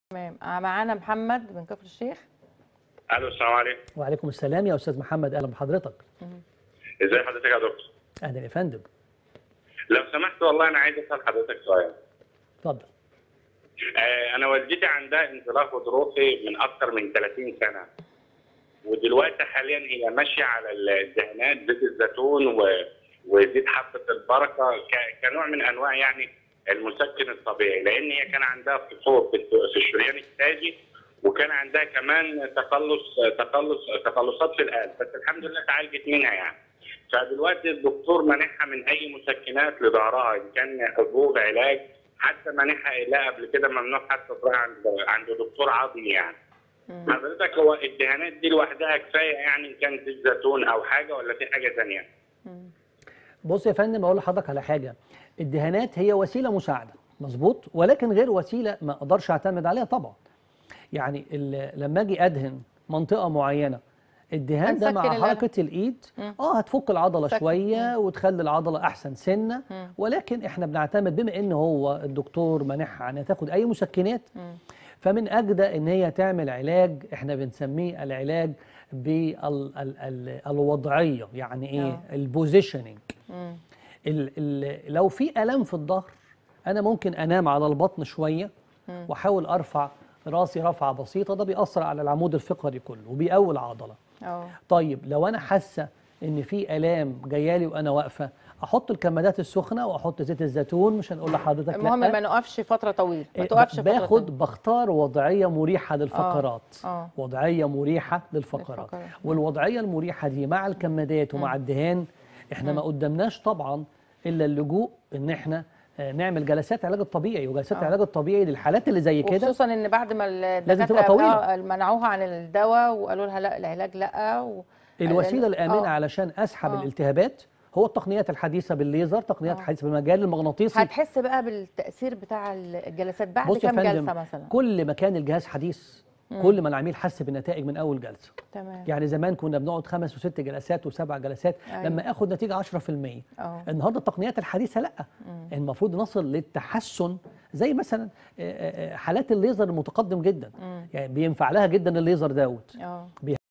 تمام آه، معانا محمد من كفر الشيخ الو السلام عليكم وعليكم السلام يا استاذ محمد اهلا بحضرتك ازي حضرتك يا دكتور اهلا يا فندم لو سمحت والله انا عايز اسال حضرتك سؤال اتفضل آه انا والدتي عندها انزلاق غضروفي من اكثر من 30 سنه ودلوقتي حاليا هي ماشيه على الدهانات زيت الزيتون و... وزيت حبه البركه ك... كنوع من انواع يعني المسكن الطبيعي لان هي كان عندها فطور في الت- في الشريان التاجي وكان عندها كمان تقلص تقلص تقلصات في القلب بس الحمد لله اتعالجت منها يعني فدلوقتي الدكتور مانحها من اي مسكنات لظهرها ان كان حبوب علاج حتى مانحها لا قبل كده ممنوع حتى تروح عند عند دكتور عظمي يعني حضرتك هو الدهانات دي لوحدها كفايه يعني ان كان زيت زيتون او حاجه ولا في حاجه ثانيه؟ بص يا فندم اقول لحضرتك على حاجه الدهانات هي وسيله مساعده مظبوط ولكن غير وسيله ما اقدرش اعتمد عليها طبعا يعني ال- لما اجي ادهن منطقه معينه الدهان ده هنسكن مع الألم. حركه الايد اه هتفك العضله سكن. شويه وتخلي العضله احسن سنه مم. ولكن احنا بنعتمد بما ان هو الدكتور مانحها انها تاخد اي مسكنات مم. فمن اجدى ان هي تعمل علاج احنا بنسميه العلاج بالوضعيه يعني ايه آه. البوزيشننج مم. ال ال لو في الم في الظهر انا ممكن انام على البطن شويه مم. واحاول ارفع راسي رفعه بسيطه ده بيأثر على العمود الفقري كله وبيقوي العضله اه طيب لو انا حاسه ان في الام جايالي وانا واقفه احط الكمادات السخنه واحط زيت الزيتون مش هنقول لحضرتك المهم لأ. ما نقفش فتره طويله ما إيه، تقفش فتره باخد طويلة. بختار وضعيه مريحه للفقرات آه. وضعيه مريحه للفقرات للفقرات. والوضعيه المريحه دي مع الكمادات ومع الدهان احنا ما قدامناش طبعا الا اللجوء ان احنا آه، نعمل جلسات علاج الطبيعي وجلسات آه. العلاج الطبيعي للحالات اللي زي كده وخصوصا ان بعد ما لازم تبقى الدكاتره طويلة. آه، منعوها عن الدواء وقالوا لها لا العلاج لا و... الوسيله لأن- الامنه آه. علشان اسحب آه. الالتهابات هو التقنيات الحديثه بالليزر تقنيات آه. حديثه بالمجال المغناطيسي هتحس بقى بالتاثير بتاع الجلسات بعد بص يا كام فندم جلسه مثلا كل ما كان الجهاز حديث كل ما العميل حس بالنتائج من اول جلسه تمام يعني زمان كنا بنقعد خمس وست جلسات وسبع جلسات أيوة. لما اخد نتيجه 10% اه النهارده التقنيات الحديثه لا المفروض نصل للتحسن زي مثلا آه، آه، آه، حالات الليزر المتقدم جدا مم. يعني بينفع لها جدا الليزر دوت اه بي-